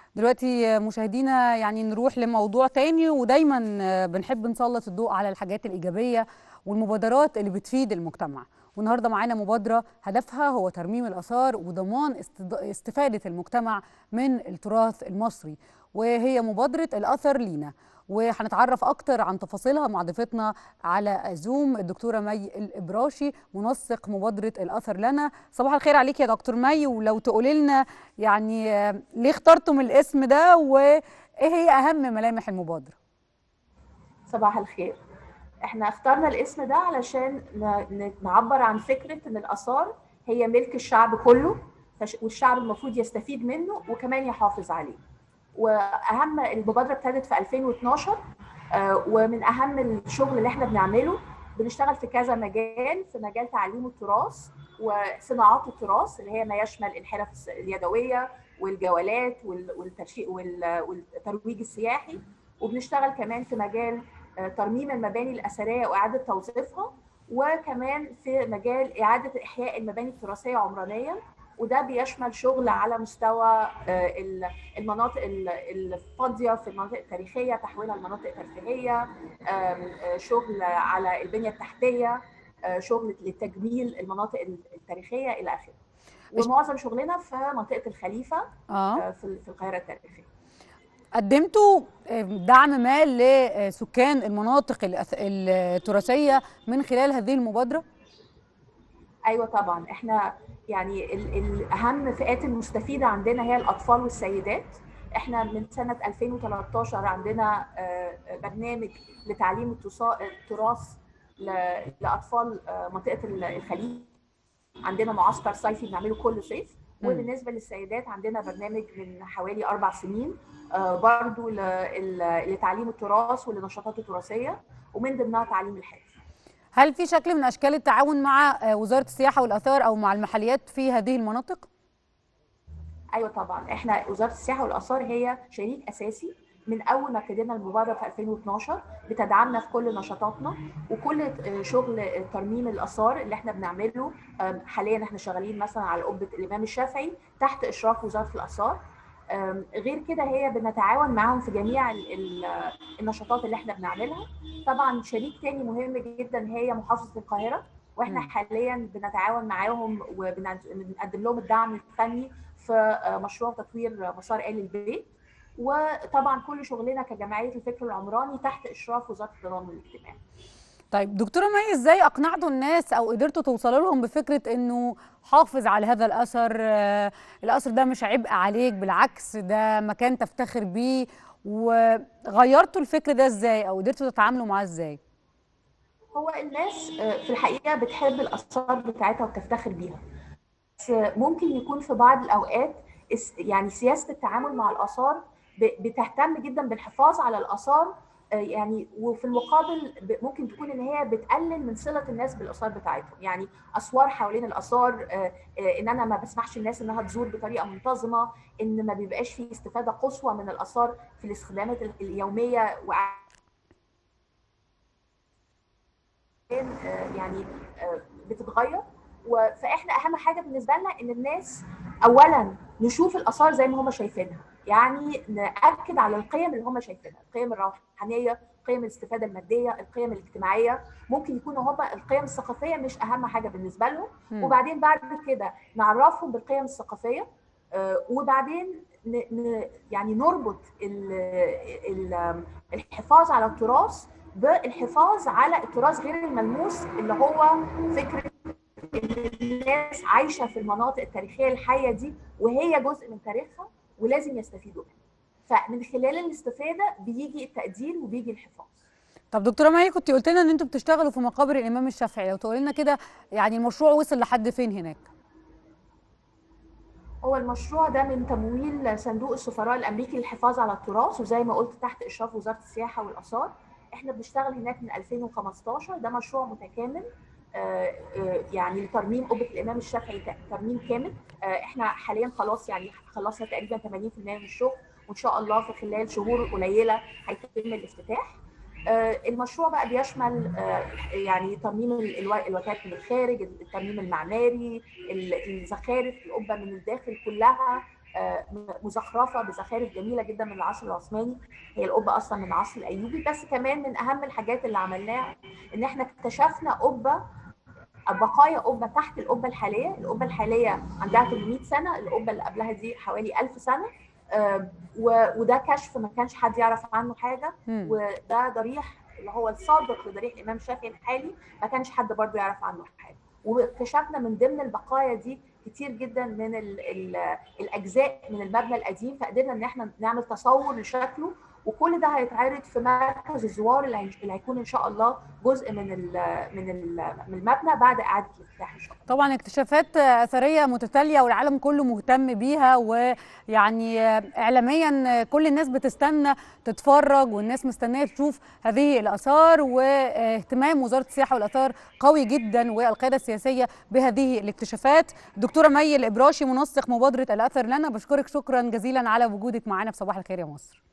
دلوقتي مشاهدينا يعني نروح لموضوع تاني ودايما بنحب نسلط الضوء على الحاجات الإيجابية والمبادرات اللي بتفيد المجتمع والنهارده معانا مبادرة هدفها هو ترميم الآثار وضمان استفادة المجتمع من التراث المصري وهي مبادرة الأثر لينا وهنتعرف اكتر عن تفاصيلها مع ضيفتنا على زوم الدكتوره مي الابراشي منسق مبادره الاثر لنا صباح الخير عليك يا دكتور مي ولو تقولي لنا يعني ليه اخترتم الاسم ده وايه هي اهم ملامح المبادره صباح الخير احنا اخترنا الاسم ده علشان نعبر عن فكره ان الاثار هي ملك الشعب كله والشعب المفروض يستفيد منه وكمان يحافظ عليه واهم المبادره ابتدت في 2012 ومن اهم الشغل اللي احنا بنعمله بنشتغل في كذا مجال في مجال تعليم التراث وصناعات التراث اللي هي ما يشمل الحرف اليدويه والجولات والترشيق والترويج السياحي وبنشتغل كمان في مجال ترميم المباني الاثريه واعاده توظيفها وكمان في مجال اعاده احياء المباني التراثيه عمرانيا وده بيشمل شغل على مستوى المناطق الفاضيه في المناطق التاريخيه تحويلها لمناطق ترفيهيه شغل على البنيه التحتيه شغل لتجميل المناطق التاريخيه الى اخره ومعظم شغلنا في منطقه الخليفه آه. في القاهره التاريخيه قدمتوا دعم ما لسكان المناطق التراثيه من خلال هذه المبادره ايوه طبعا احنا يعني الاهم فئات المستفيده عندنا هي الاطفال والسيدات احنا من سنه 2013 عندنا برنامج لتعليم التراث لاطفال منطقه الخليج عندنا معسكر صيفي بنعمله كل صيف وبالنسبه للسيدات عندنا برنامج من حوالي اربع سنين برضو لتعليم التراث وللنشاطات التراثيه ومن ضمنها تعليم الحرف هل في شكل من اشكال التعاون مع وزاره السياحه والاثار او مع المحليات في هذه المناطق؟ ايوه طبعا احنا وزاره السياحه والاثار هي شريك اساسي من اول ما ابتدينا المبادره في 2012 بتدعمنا في كل نشاطاتنا وكل شغل ترميم الاثار اللي احنا بنعمله حاليا احنا شغالين مثلا على قبه الامام الشافعي تحت اشراف وزاره الاثار غير كده هي بنتعاون معاهم في جميع النشاطات اللي احنا بنعملها طبعا شريك تاني مهم جدا هي محافظه القاهره واحنا حاليا بنتعاون معاهم وبنقدم لهم الدعم الفني في مشروع تطوير مسار ال البيت وطبعا كل شغلنا كجمعيه الفكر العمراني تحت اشراف وزاره التضامن الاجتماعي طيب دكتوره مي ازاي اقنعتوا الناس او قدرتوا توصلوا لهم بفكره انه حافظ على هذا الاثر الاثر ده مش عبء عليك بالعكس ده مكان تفتخر بيه وغيرتوا الفكر ده ازاي او قدرتوا تتعاملوا معاه ازاي هو الناس في الحقيقه بتحب الاثار بتاعتها وتفتخر بيها بس ممكن يكون في بعض الاوقات يعني سياسه التعامل مع الاثار بتهتم جدا بالحفاظ على الاثار يعني وفي المقابل ممكن تكون ان هي بتقلل من صله الناس بالاثار بتاعتهم يعني اسوار حوالين الاثار ان انا ما بسمحش الناس انها تزور بطريقه منتظمه ان ما بيبقاش في استفاده قصوى من الاثار في الاستخدامات اليوميه و يعني بتتغير فاحنا اهم حاجه بالنسبه لنا ان الناس اولا نشوف الاثار زي ما هم شايفينها يعني ناكد على القيم اللي هم شايفينها القيم الروحانيه قيم الاستفاده الماديه القيم الاجتماعيه ممكن يكونوا هم القيم الثقافيه مش اهم حاجه بالنسبه لهم م. وبعدين بعد كده نعرفهم بالقيم الثقافيه آه وبعدين ن ن يعني نربط ال ال الحفاظ على التراث بالحفاظ على التراث غير الملموس اللي هو فكره ان الناس عايشه في المناطق التاريخيه الحيه دي وهي جزء من تاريخها ولازم يستفيدوا منها فمن خلال الاستفاده بيجي التقدير وبيجي الحفاظ طب دكتوره مي كنت قلت لنا ان انتوا بتشتغلوا في مقابر الامام الشافعي لو تقولي لنا كده يعني المشروع وصل لحد فين هناك هو المشروع ده من تمويل صندوق السفراء الامريكي للحفاظ على التراث وزي ما قلت تحت اشراف وزاره السياحه والاثار احنا بنشتغل هناك من 2015 ده مشروع متكامل يعني لترميم قبه الامام الشافعي ترميم كامل احنا حاليا خلاص يعني خلصنا تقريبا 80% من الشغل وان شاء الله في خلال شهور قليله هيتم الافتتاح المشروع بقى بيشمل يعني ترميم الوتات من الخارج الترميم المعماري الزخارف القبه من الداخل كلها مزخرفه بزخارف جميله جدا من العصر العثماني هي القبه اصلا من العصر الايوبي بس كمان من اهم الحاجات اللي عملناها ان احنا اكتشفنا قبه بقايا قبه تحت القبه الحاليه، القبه الحاليه عندها 800 سنه، القبه اللي قبلها دي حوالي 1000 سنه وده كشف ما كانش حد يعرف عنه حاجه وده ضريح اللي هو السابق لضريح الامام الشافعي الحالي ما كانش حد برضه يعرف عنه حاجه واكتشفنا من ضمن البقايا دي كتير جدا من ال ال الاجزاء من المبنى القديم فقدرنا ان احنا نعمل تصور لشكله وكل ده هيتعرض في مركز الزوار اللي هيكون ان شاء الله جزء من ال من ال من المبنى بعد اعاده الافتتاح ان شاء الله. طبعا اكتشافات اثريه متتاليه والعالم كله مهتم بيها ويعني اعلاميا كل الناس بتستنى تتفرج والناس مستنيه تشوف هذه الاثار واهتمام وزاره السياحه والاثار قوي جدا والقياده السياسيه بهذه الاكتشافات. دكتوره مي الابراشي منسق مبادره الاثر لنا بشكرك شكرا جزيلا على وجودك معنا في صباح الخير يا مصر.